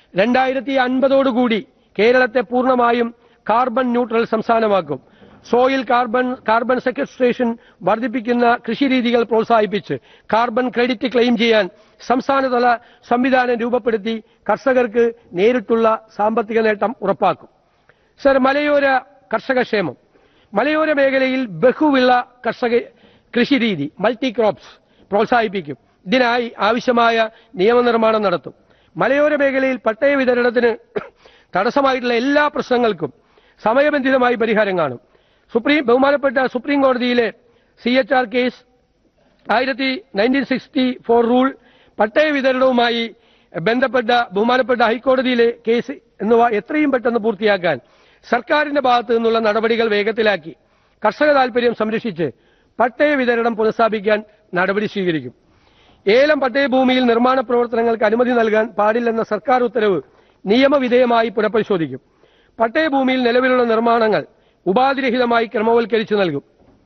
രണ്ടായിരത്തി അൻപതോടുകൂടി കേരളത്തെ പൂർണ്ണമായും കാർബൺ ന്യൂട്രൽ സംസ്ഥാനമാക്കും സോയിൽ കാർബൺ കാർബൺ സെക്വസ്ട്രേഷൻ വർദ്ധിപ്പിക്കുന്ന കൃഷിരീതികൾ പ്രോത്സാഹിപ്പിച്ച് കാർബൺ ക്രെഡിറ്റ് ക്ലെയിം ചെയ്യാൻ സംസ്ഥാനതല സംവിധാനം രൂപപ്പെടുത്തി കർഷകർക്ക് നേരിട്ടുള്ള സാമ്പത്തിക നേട്ടം ഉറപ്പാക്കും സർ മലയോര കർഷക ക്ഷേമം മലയോര മേഖലയിൽ ബഹുവിള കർഷക കൃഷിരീതി മൾട്ടി ക്രോപ്സ് പ്രോത്സാഹിപ്പിക്കും ഇതിനായി ആവശ്യമായ നിയമനിർമ്മാണം നടത്തും മലയോര മേഖലയിൽ പട്ടയ വിതരണത്തിന് തടസ്സമായിട്ടുള്ള എല്ലാ പ്രശ്നങ്ങൾക്കും സമയബന്ധിതമായി പരിഹാരം കാണും സുപ്രീം ബഹുമാനപ്പെട്ട സുപ്രീം കോടതിയിലെ സി എച്ച് ആർ കേസ് ആയിരത്തി നയൻറ്റീൻ സിക്സ്റ്റി ഫോർ റൂൾ പട്ടയ വിതരണവുമായി ബന്ധപ്പെട്ട ബഹുമാനപ്പെട്ട ഹൈക്കോടതിയിലെ കേസ് എന്നിവ എത്രയും പെട്ടെന്ന് പൂർത്തിയാക്കാൻ സർക്കാരിന്റെ ഭാഗത്തു നിന്നുള്ള നടപടികൾ വേഗത്തിലാക്കി കർഷക താൽപര്യം സംരക്ഷിച്ച് പട്ടയ വിതരണം പുനഃസ്ഥാപിക്കാൻ നടപടി സ്വീകരിക്കും ഏലം പട്ടയഭൂമിയിൽ നിർമ്മാണ പ്രവർത്തനങ്ങൾക്ക് അനുമതി നൽകാൻ പാടില്ലെന്ന സർക്കാർ ഉത്തരവ് നിയമവിധേയമായി പുനഃപരിശോധിക്കും പട്ടയഭൂമിയിൽ നിലവിലുള്ള നിർമ്മാണങ്ങൾ ഉപാധിരഹിതമായി ക്രമവൽക്കരിച്ചു നൽകും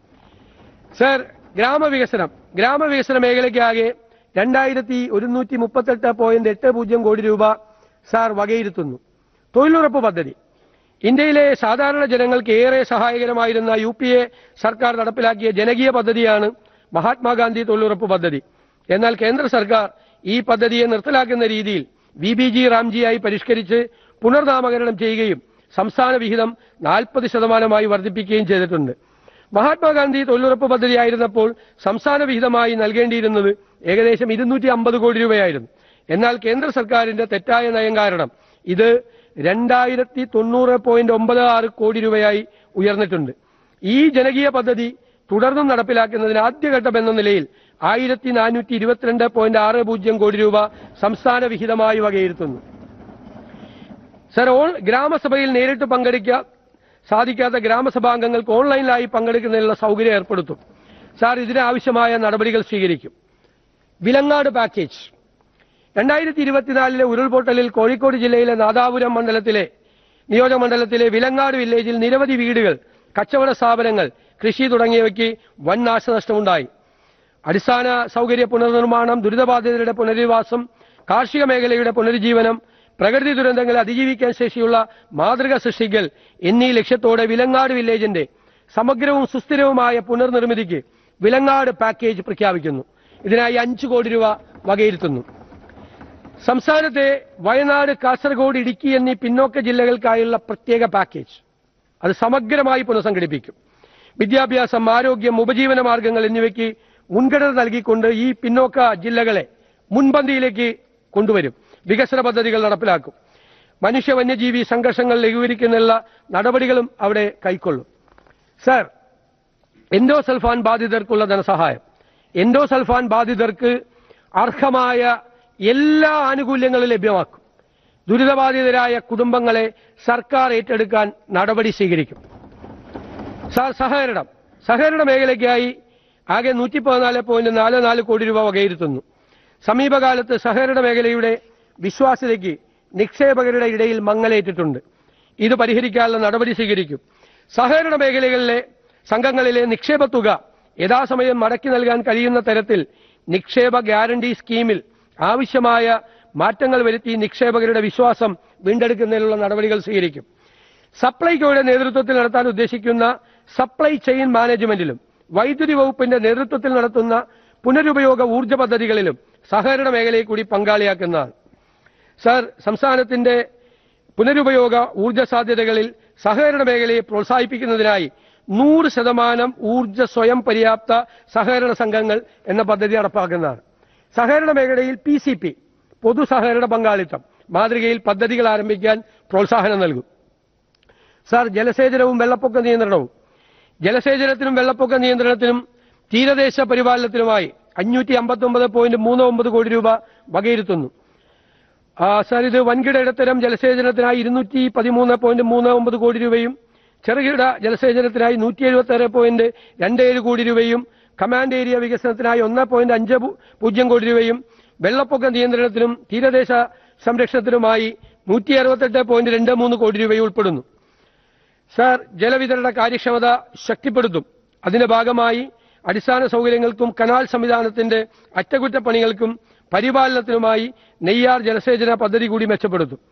സർ ഗ്രാമവികസനം ഗ്രാമവികസന മേഖലയ്ക്കാകെ രണ്ടായിരത്തി ഒരുന്നൂറ്റി മുപ്പത്തെട്ട് പോയിന്റ് എട്ട് പൂജ്യം കോടി രൂപ സാർ വകയിരുത്തുന്നു തൊഴിലുറപ്പ് പദ്ധതി ഇന്ത്യയിലെ സാധാരണ ജനങ്ങൾക്ക് ഏറെ സഹായകരമായിരുന്ന യു പി എ സർക്കാർ നടപ്പിലാക്കിയ ജനകീയ പദ്ധതിയാണ് മഹാത്മാഗാന്ധി തൊഴിലുറപ്പ് പദ്ധതി എന്നാൽ കേന്ദ്ര സർക്കാർ ഈ പദ്ധതിയെ നിർത്തലാക്കുന്ന രീതിയിൽ വി ബി ജി റാംജിയായി പരിഷ്കരിച്ച് പുനർനാമകരണം ചെയ്യുകയും സംസ്ഥാന വിഹിതം നാൽപ്പത് ശതമാനമായി വർദ്ധിപ്പിക്കുകയും ചെയ്തിട്ടുണ്ട് മഹാത്മാഗാന്ധി തൊഴിലുറപ്പ് പദ്ധതിയായിരുന്നപ്പോൾ സംസ്ഥാന വിഹിതമായി നൽകേണ്ടിയിരുന്നത് ഏകദേശം ഇരുന്നൂറ്റി അമ്പത് കോടി രൂപയായിരുന്നു എന്നാൽ കേന്ദ്ര സർക്കാരിന്റെ തെറ്റായ നയം കാരണം ഇത് രണ്ടായിരത്തി തൊണ്ണൂറ് പോയിന്റ് ഒമ്പത് ആറ് കോടി രൂപയായി ഉയർന്നിട്ടുണ്ട് ഈ ജനകീയ പദ്ധതി തുടർന്നും നടപ്പിലാക്കുന്നതിന് ആദ്യഘട്ടം എന്ന നിലയിൽ ആയിരത്തി നാനൂറ്റി ഇരുപത്തിരണ്ട് പോയിന്റ് ആറ് പൂജ്യം കോടി രൂപ സംസ്ഥാന വിഹിതമായി വകയിരുത്തുന്നു സർ ഓൺ ഗ്രാമസഭയിൽ നേരിട്ട് പങ്കെടുക്കാൻ സാധിക്കാത്ത ഗ്രാമസഭാംഗങ്ങൾക്ക് ഓൺലൈനിലായി പങ്കെടുക്കുന്നതിനുള്ള സൗകര്യം ഏർപ്പെടുത്തും സാർ ഇതിനാവശ്യമായ നടപടികൾ സ്വീകരിക്കും വിലങ്ങാട് പാക്കേജ് രണ്ടായിരത്തി ഇരുപത്തിനാലിലെ ഉരുൾപൊട്ടലിൽ കോഴിക്കോട് ജില്ലയിലെ നാദാപുരം മണ്ഡലത്തിലെ നിയോജകമണ്ഡലത്തിലെ വിലങ്ങാട് വില്ലേജിൽ നിരവധി വീടുകൾ കച്ചവട സ്ഥാപനങ്ങൾ കൃഷി തുടങ്ങിയവയ്ക്ക് വൻ നാശനഷ്ടമുണ്ടായി അടിസ്ഥാന സൗകര്യ പുനർനിർമ്മാണം ദുരിതബാധിതരുടെ പുനരധിവാസം കാർഷിക മേഖലയുടെ പുനരുജ്ജീവനം പ്രകൃതി ദുരന്തങ്ങളെ അതിജീവിക്കാൻ ശേഷിയുള്ള മാതൃക സൃഷ്ടിക്കൽ എന്നീ ലക്ഷ്യത്തോടെ വിലങ്ങാട് വില്ലേജിന്റെ സമഗ്രവും സുസ്ഥിരവുമായ പുനർനിർമ്മിതിക്ക് വിലങ്ങാട് പാക്കേജ് പ്രഖ്യാപിക്കുന്നു ഇതിനായി അഞ്ചു കോടി രൂപ വകയിരുത്തുന്നു സംസ്ഥാനത്തെ വയനാട് കാസർഗോഡ് ഇടുക്കി എന്നീ പിന്നോക്ക ജില്ലകൾക്കായുള്ള പ്രത്യേക പാക്കേജ് അത് സമഗ്രമായി പുനഃസംഘടിപ്പിക്കും വിദ്യാഭ്യാസം ആരോഗ്യം ഉപജീവന മാർഗങ്ങൾ എന്നിവയ്ക്ക് മുൻഗണന നൽകിക്കൊണ്ട് ഈ പിന്നോക്ക ജില്ലകളെ മുൻപന്തിയിലേക്ക് കൊണ്ടുവരും വികസന പദ്ധതികൾ നടപ്പിലാക്കും മനുഷ്യ വന്യജീവി സംഘർഷങ്ങൾ ലഘൂകരിക്കുന്നതിനുള്ള നടപടികളും അവിടെ കൈക്കൊള്ളും സർ എൻഡോസൾഫാൻ ബാധിതർക്കുള്ള ധനസഹായം എൻഡോസൾഫാൻ ബാധിതർക്ക് അർഹമായ എല്ലാ ആനുകൂല്യങ്ങളും ലഭ്യമാക്കും ദുരിതബാധിതരായ കുടുംബങ്ങളെ സർക്കാർ ഏറ്റെടുക്കാൻ നടപടി സ്വീകരിക്കും സാർ സഹകരണം സഹകരണ മേഖലയ്ക്കായി ആകെ നൂറ്റി പതിനാല് പോയിന്റ് നാല് നാല് കോടി രൂപ വകയിരുത്തുന്നു സമീപകാലത്ത് സഹകരണ മേഖലയുടെ വിശ്വാസ്യതയ്ക്ക് നിക്ഷേപകരുടെ ഇടയിൽ മങ്ങലേറ്റിട്ടുണ്ട് ഇത് പരിഹരിക്കാനുള്ള നടപടി സ്വീകരിക്കും സഹകരണ മേഖലകളിലെ സംഘങ്ങളിലെ നിക്ഷേപ തുക യഥാസമയം മടക്കി നൽകാൻ കഴിയുന്ന തരത്തിൽ നിക്ഷേപ ഗ്യാരണ്ടി സ്കീമിൽ ആവശ്യമായ മാറ്റങ്ങൾ വരുത്തി നിക്ഷേപകരുടെ വിശ്വാസം വീണ്ടെടുക്കുന്നതിനുള്ള നടപടികൾ സ്വീകരിക്കും സപ്ലൈകോയുടെ നേതൃത്വത്തിൽ നടത്താൻ ഉദ്ദേശിക്കുന്ന സപ്ലൈ ചെയിൻ മാനേജ്മെന്റിലും വൈദ്യുതി വകുപ്പിന്റെ നേതൃത്വത്തിൽ നടത്തുന്ന പുനരുപയോഗ ഊർജ്ജ പദ്ധതികളിലും സഹകരണ മേഖലയെ കൂടി പങ്കാളിയാക്കുന്നതാണ് സർ സംസ്ഥാനത്തിന്റെ പുനരുപയോഗ ഊർജ്ജ സാധ്യതകളിൽ സഹകരണ മേഖലയെ പ്രോത്സാഹിപ്പിക്കുന്നതിനായി നൂറ് ശതമാനം ഊർജ്ജ സ്വയം പര്യാപ്ത സഹകരണ സംഘങ്ങൾ എന്ന പദ്ധതി നടപ്പാക്കുന്നതാണ് സഹകരണ മേഖലയിൽ പി സി പി പൊതു സഹകരണ പങ്കാളിത്തം മാതൃകയിൽ പദ്ധതികൾ ആരംഭിക്കാൻ പ്രോത്സാഹനം നൽകും സാർ ജലസേചനവും വെള്ളപ്പൊക്ക നിയന്ത്രണവും ജലസേചനത്തിനും വെള്ളപ്പൊക്ക നിയന്ത്രണത്തിനും തീരദേശ പരിപാലനത്തിനുമായി അഞ്ഞൂറ്റി അമ്പത്തി ഒമ്പത് പോയിന്റ് മൂന്ന് ഒമ്പത് കോടി രൂപ വകയിരുത്തുന്നു ആ, സാർ ഇത് വൻകിട ഇടത്തരം ജലസേചനത്തിനായി ഇരുന്നൂറ്റി പതിമൂന്ന് പോയിന്റ് മൂന്ന് ഒമ്പത് കോടി രൂപയും ചെറുകിട ജലസേചനത്തിനായി നൂറ്റി എഴുപത്തി ആറ് പോയിന്റ് രണ്ട് ഏഴ് കോടി രൂപയും കമാൻഡ് ഏരിയ വികസനത്തിനായി ഒന്ന് പോയിന്റ് അഞ്ച് പു- പൂജ്യം കോടി രൂപയും വെള്ളപ്പൊക്ക നിയന്ത്രണത്തിനും തീരദേശ സംരക്ഷണത്തിനുമായി നൂറ്റി അറുപത്തെട്ട് പോയിന്റ് രണ്ട് മൂന്ന് കോടി രൂപയും ഉൾപ്പെടുന്നു സാർ ജലവിതരണ കാര്യക്ഷമത ശക്തിപ്പെടുത്തും അതിന്റെ ഭാഗമായി അടിസ്ഥാന സൗകര്യങ്ങൾക്കും കനാൽ സംവിധാനത്തിന്റെ അറ്റകുറ്റപ്പണികൾക്കും പരിപാലനത്തിനുമായി നെയ്യാർ ജലസേചന പദ്ധതി കൂടി മെച്ചപ്പെടുത്തും